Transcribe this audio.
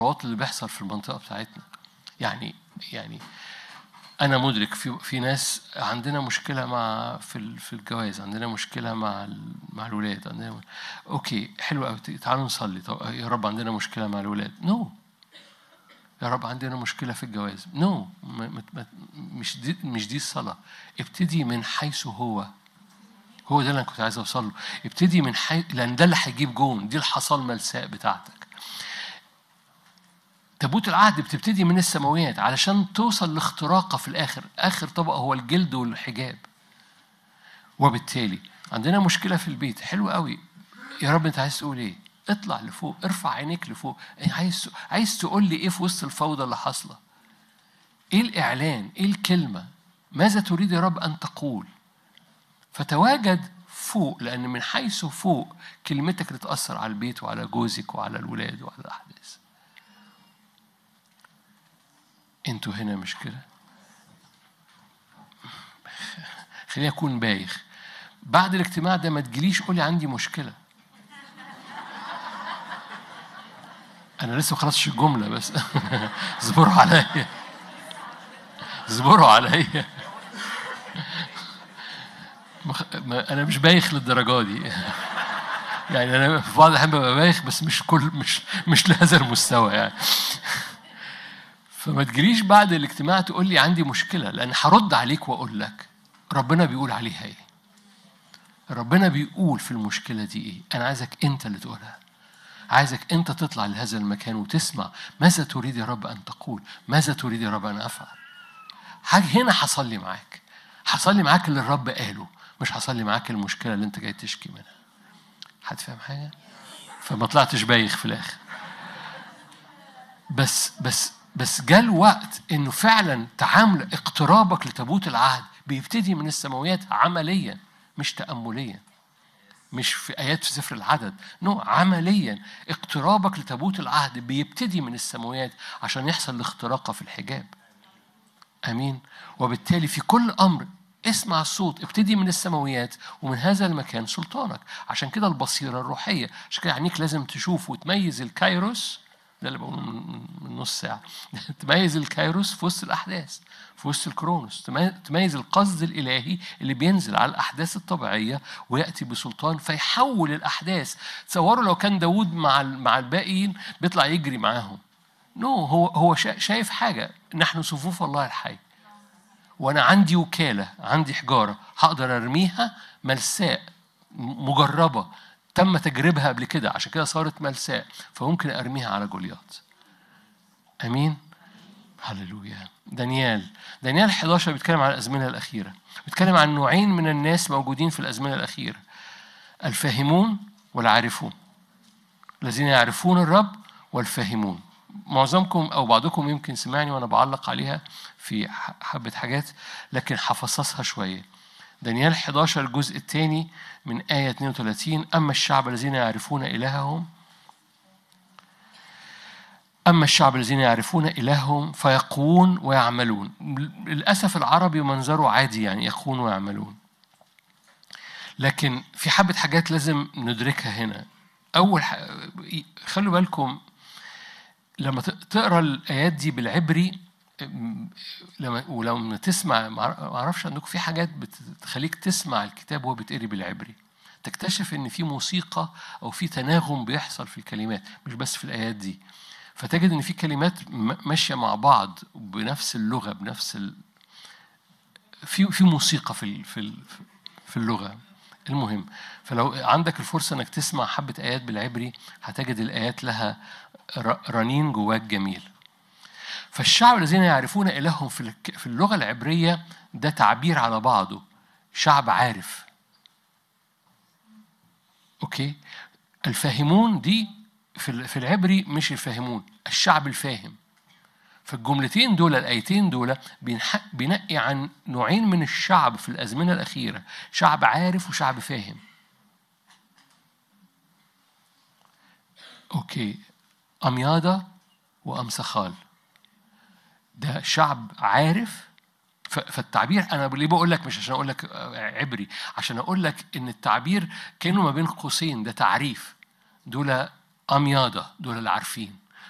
التطورات اللي بيحصل في المنطقة بتاعتنا يعني يعني أنا مدرك في في ناس عندنا مشكلة مع في ال- في الجواز عندنا مشكلة مع ال- مع الولاد عندنا أوكي حلو أوي تعالوا نصلي طب يا رب عندنا مشكلة مع الولاد نو no. يا رب عندنا مشكلة في الجواز نو no. م- م- مش دي مش دي الصلاة ابتدي من حيث هو هو ده اللي انا كنت عايز اوصل له ابتدي من حي... لان ده اللي هيجيب جون دي الحصال ملساء بتاعتك تابوت العهد بتبتدي من السماويات علشان توصل لاختراقه في الاخر اخر طبقه هو الجلد والحجاب وبالتالي عندنا مشكله في البيت حلو قوي يا رب انت عايز تقول ايه اطلع لفوق ارفع عينيك لفوق إيه عايز عايز تقول لي ايه في وسط الفوضى اللي حاصله ايه الاعلان ايه الكلمه ماذا تريد يا رب ان تقول فتواجد فوق لأن من حيث فوق كلمتك تتأثر على البيت وعلى جوزك وعلى الولاد وعلى الأحداث انتوا هنا مش كده خليني أكون بايخ بعد الاجتماع ده ما تجيليش قولي عندي مشكلة أنا لسه ما خلصتش الجملة بس اصبروا عليا اصبروا عليا مخ... ما انا مش بايخ للدرجه دي يعني انا في بعض الاحيان ببقى بايخ بس مش كل مش مش لهذا المستوى يعني فما تجريش بعد الاجتماع تقول لي عندي مشكله لان هرد عليك واقول لك ربنا بيقول عليها ايه ربنا بيقول في المشكله دي ايه انا عايزك انت اللي تقولها عايزك انت تطلع لهذا المكان وتسمع ماذا تريد يا رب ان تقول ماذا تريد يا رب ان افعل حاجه هنا هصلي معاك هصلي معاك اللي الرب قاله مش هصلي معاك المشكله اللي انت جاي تشكي منها حد فاهم حاجه فما طلعتش بايخ في الاخر بس بس بس جاء الوقت انه فعلا تعامل اقترابك لتابوت العهد بيبتدي من السماويات عمليا مش تامليا مش في ايات في سفر العدد نو عمليا اقترابك لتابوت العهد بيبتدي من السماويات عشان يحصل الاختراق في الحجاب امين وبالتالي في كل امر اسمع الصوت ابتدي من السماويات ومن هذا المكان سلطانك عشان كده البصيره الروحيه عشان كده عينيك لازم تشوف وتميز الكايروس ده اللي بقوله من من نص ساعه تميز الكايروس في وسط الاحداث في وسط الكرونوس تمي- تميز القصد الالهي اللي بينزل على الاحداث الطبيعيه وياتي بسلطان فيحول الاحداث تصوروا لو كان داوود مع ال- مع الباقيين بيطلع يجري معاهم نو هو هو شا- شايف حاجه نحن صفوف الله الحي وانا عندي وكاله عندي حجاره هقدر ارميها ملساء م- مجربه تم تجربها قبل كده عشان كده صارت ملساء فممكن ارميها على جولياط امين هللويا دانيال دانيال 11 بيتكلم عن الازمنه الاخيره بيتكلم عن نوعين من الناس موجودين في الازمنه الاخيره الفاهمون والعارفون الذين يعرفون الرب والفاهمون معظمكم او بعضكم يمكن سمعني وانا بعلق عليها في ح- حبه حاجات لكن هفصصها شويه دانيال 11 الجزء الثاني من آية 32 أما الشعب الذين يعرفون إلههم أما الشعب الذين يعرفون إلههم فيقوون ويعملون للأسف العربي منظره عادي يعني يقوون ويعملون لكن في حبة حاجات لازم ندركها هنا أول ح... خلوا بالكم لما ت- تقرا الآيات دي بالعبري أم، لما ولما تسمع ما اعرفش عندكم في حاجات بتخليك تسمع الكتاب وهو بيتقري بالعبري تكتشف ان في موسيقى او في تناغم بيحصل في الكلمات مش بس في الايات دي فتجد ان في كلمات م- ماشيه مع بعض بنفس اللغه بنفس ال... في في موسيقى في ال... في ال... في اللغه المهم فلو عندك الفرصه انك تسمع حبه ايات بالعبري هتجد الايات لها ر- رنين جواك جميل فالشعب الذين يعرفون إلههم في الك- في اللغة العبرية ده تعبير على بعضه شعب عارف أوكي الفاهمون دي في ال- في العبري مش الفاهمون الشعب الفاهم فالجملتين دول الآيتين دول بينح- بينقي عن نوعين من الشعب في الأزمنة الأخيرة شعب عارف وشعب فاهم أوكي أمياضة وأمسخال ده شعب عارف ف- فالتعبير انا ليه بقول لك مش عشان اقول لك آه، عبري عشان اقول لك ان التعبير كانه ما بين قوسين ده تعريف دول امياضه دول اللي عارفين